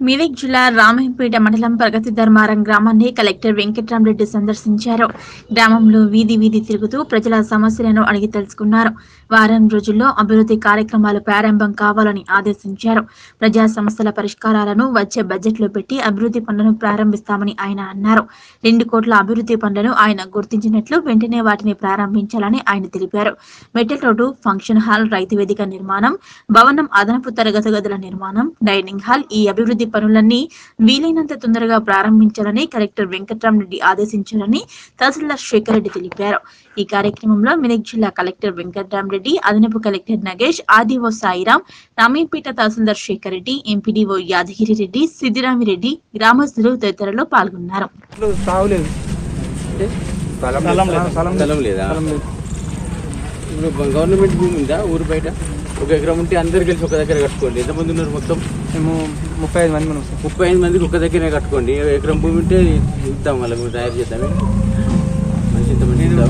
మెదక్ జిల్లా రామాయంపేట మండలం ప్రగతి ధర్మారం గ్రామాన్ని కలెక్టర్ వెంకట్రామరెడ్డి సందర్శించారు గ్రామంలో వీధి వీధి తిరుగుతూ ప్రజల సమస్యలను అడిగి తెలుసుకున్నారు వారం రోజుల్లో అభివృద్ధి కార్యక్రమాలు ప్రారంభం కావాలని ఆదేశించారు ప్రజా సమస్యల పరిష్కారాలను వచ్చే బడ్జెట్లో పెట్టి అభివృద్ధి పనులను ప్రారంభిస్తామని ఆయన అన్నారు రెండు కోట్ల అభివృద్ధి పనులను ఆయన గుర్తించినట్లు వెంటనే వాటిని ప్రారంభించాలని ఆయన తెలిపారు మెటల్ రోడ్డు ఫంక్షన్ హాల్ రైతు వేదిక నిర్మాణం భవనం అదనపు తరగతి గదుల నిర్మాణం డైనింగ్ హాల్ ఈ అభివృద్ధి పనులన్నీ వీలైనంత తొందరగా ప్రారంభించాలని కలెక్టర్ వెంకట్రామరెడ్డి ఆదేశించారని తహసీల్దార్ శేఖర్ రెడ్డి తెలిపారు ఈ కార్యక్రమంలో మెదక్ జిల్లా కలెక్టర్ వెంకట్రామరెడ్డి అదనపు కలెక్టర్ నగేష్ ఆదిఓ సాయిరాం రామీపేట తహసీల్దార్ శేఖర్ రెడ్డి ఎంపీడీఓ యాదగిరి రెడ్డి సిద్దిరామిరెడ్డి గ్రామస్తులు తదితరులు పాల్గొన్నారు ఇప్పుడు సాగులేదు స్థలం స్థలం లేదా? లేదు. స్థలం స్థలం లేదా స్థలం లేదు. ఇప్పుడు గవర్నమెంట్ భూమి ఉందా ఊరు బయట ఒక ఎకరం ఉంటే అందరు కలిసి ఒక దగ్గర కట్టుకోండి ఎంతమంది ఉన్నారు మొత్తం మేము ముప్పై ఐదు మంది మనం వస్తాం ముప్పై ఐదు మందికి ఒక దగ్గరే కట్టుకోండి ఎకరం భూమి ఉంటే ఇద్దాం వాళ్ళకి మేము తయారు చేద్దాం మనిషి ఇంతమంది ఇద్దాం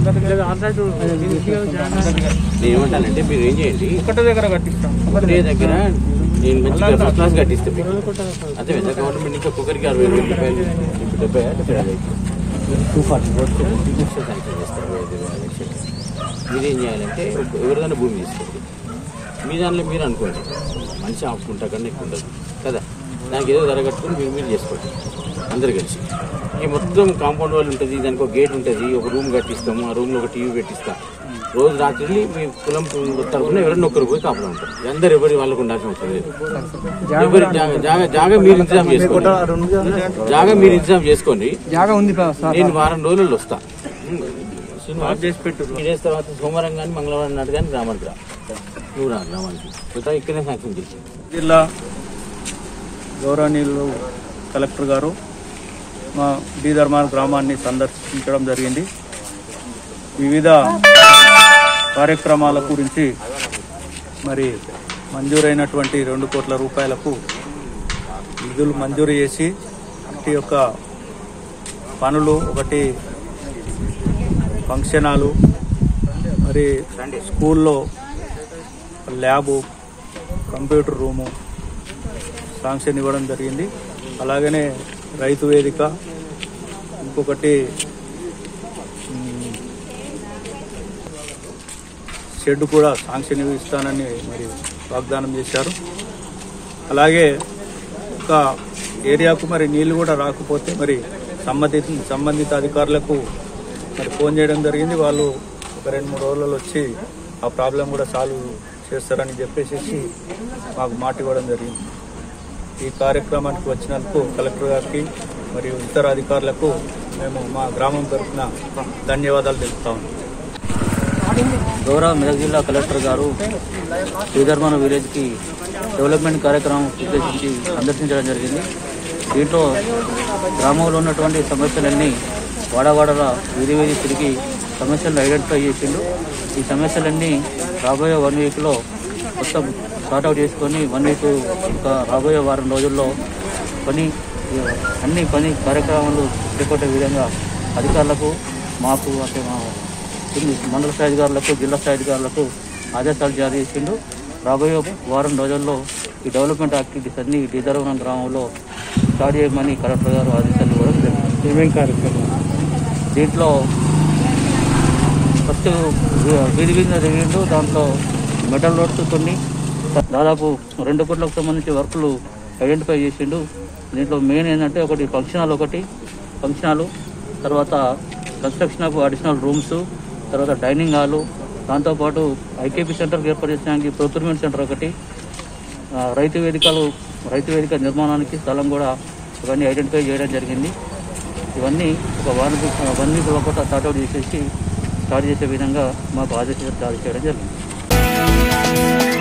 నేను ఏమంటానంటే మీరు ఏం చేయండి ఒకటే దగ్గర కట్టిస్తాం ఒకటే దగ్గర నేను మంచిగా ఫస్ట్ క్లాస్ కట్టిస్తాను మీకు. అంతే కదా గవర్నమెంట్ నుంచి ఒక్కొక్కరికి అరవై వేల రూపాయలు ఇప్పుడు డెబ్బై డెబ్బై ఐదు టూ ఫార్టీ శాంక్షన్ చేస్తారు ఇరవై ఐదు వేల లక్షలు. మీరేం చేయాలంటే ఒక- ఎవరిదైనా భూమి తీసుకోండి మీ దాంట్లో మీరు అనుకోండి మంచి ఆపుకుంటా కన్నా ఎక్కువ ఉండదు కదా దానికి ఏదో ధర కట్టుకొని మీరు మీరు చేసుకోండి అందరు కలిసి ఈ మొత్తం కాంపౌండ్ వాళ్ళు ఉంటుంది దానికి ఒక గేట్ ఉంటుంది ఒక రూమ్ కట్టిస్తాము ఆ రూమ్లో ఒక టీవీ పెట్టిస్తాం రోజు రాత్రి మీ కులం తరఫున ఎవరైనా ఒక్కరు పోయి కాపలా ఉంటారు అందరు ఎవరి వాళ్ళకు ఉండాల్సిన అవసరం లేదు ఎవరి జాగా జాగా జాగా మీరు ఇంతజాం చేసుకోండి జాగా మీరు ఇంతజాం చేసుకోండి జాగా ఉంది ప్ర- సార్ నేను వారం రోజుల్లో వస్తా చేసి పెట్టు డేస్ తర్వాత సోమవారం కానీ మంగళవారం నాడు కానీ గ్రామానికి రా నువ్వు రా గ్రామానికి పోతా ఇక్కడనే శాంక్షన్ చేసి జిల్లా గౌరవనీయులు కలెక్టర్ గారు మా బీదర్మాన్ గ్రామాన్ని సందర్శించడం జరిగింది వివిధ కార్యక్రమాల గురించి మరి మంజూరైనటువంటి రెండు కోట్ల రూపాయలకు నిధులు మంజూరు చేసి వాటి యొక్క పనులు ఒకటి ఫంక్షన్ హాలు మరి స్కూల్లో ల్యాబు కంప్యూటర్ రూము శాంక్షన్ ఇవ్వడం జరిగింది అలాగనే రైతు వేదిక ఇంకొకటి మ్, షెడ్ కూడా శాంక్షన్ ఇస్తానని మరి వాగ్దానం చేశారు అలాగే ఒక ఏరియాకు మరి నీళ్లు కూడా రాకపోతే మరి సంబంధిత సంబంధిత అధికారులకు మరి ఫోన్ చేయడం జరిగింది వాళ్ళు ఒక రెండు మూడు రోజులలో వచ్చి ఆ ప్రాబ్లం కూడా సాల్వ్ చేస్తారని చెప్పేసి మాకు మాట ఇవ్వడం జరిగింది ఈ కార్యక్రమానికి వచ్చినందుకు కలెక్టర్ గారికి మరియు ఇతర అధికారులకు మేము మా గ్రామం తరఫున ధన్యవాదాలు తెలుపుతా ఉన్నాం గౌరవ మెదక్ జిల్లా కలెక్టర్ గారు శ్రీధర్మన విలేజ్కి డెవలప్మెంట్ కార్యక్రమం ఉద్దేశించి సందర్శించడం జరిగింది దీంట్లో గ్రామంలో ఉన్నటువంటి సమస్యలన్నీ వాడవాడల వీధి వీధి తిరిగి సమస్యలను ఐడెంటిఫై చేసిండు ఈ సమస్యలన్నీ రాబోయే వన్ వీక్లో మొత్తం సార్ట్అవుట్ చేసుకొని వన్ వీక్ ఇంకా రాబోయే వారం రోజుల్లో పని అన్ని పని కార్యక్రమాలు చేపట్టే విధంగా అధికారులకు మాకు అంటే మా కింది మండల స్థాయి అధికారులకు జిల్లా స్థాయి అధికారులకు ఆదేశాలు జారీ చేసిండు రాబోయే వారం రోజుల్లో ఈ డెవలప్మెంట్ యాక్టివిటీస్ అన్ని డిదర్వనం గ్రామంలో స్టార్ట్ చేయమని కలెక్టర్ గారు ఆదేశాలు ఇవ్వడం జరిగింది ఏమేం కార్యక్రమం దీంట్లో ఫస్ట్ వీధి వీధిన తిరిగిండు దాంట్లో మెటల్ రోడ్స్ కొన్ని దాదాపు రెండు కోట్లకు సంబంధించి వర్కులు ఐడెంటిఫై చేసిండు దీంట్లో మెయిన్ ఏంటంటే ఒకటి ఫంక్షన్ హాల్ ఒకటి ఫంక్షన్ హాల్ తర్వాత కన్స్ట్రక్షన్ ఆఫ్ అడిషనల్ రూమ్స్ తర్వాత డైనింగ్ హాలు దాంతోపాటు ఐకేపీ సెంటర్కి ఏర్పాటు చేసడానికి ప్రొక్యూర్మెంట్ సెంటర్ ఒకటి ఆ, రైతు వేదికలు రైతు వేదిక నిర్మాణానికి స్థలం కూడా ఇవన్నీ ఐడెంటిఫై చేయడం జరిగింది ఇవన్నీ ఒక వన్ వీక్ వన్ వీక్ లోపల స్టార్ట్అవుట్ చేసేసి స్టార్ట్ చేసే విధంగా మాకు ఆదేశాలు జారీ చేయడం జరిగింది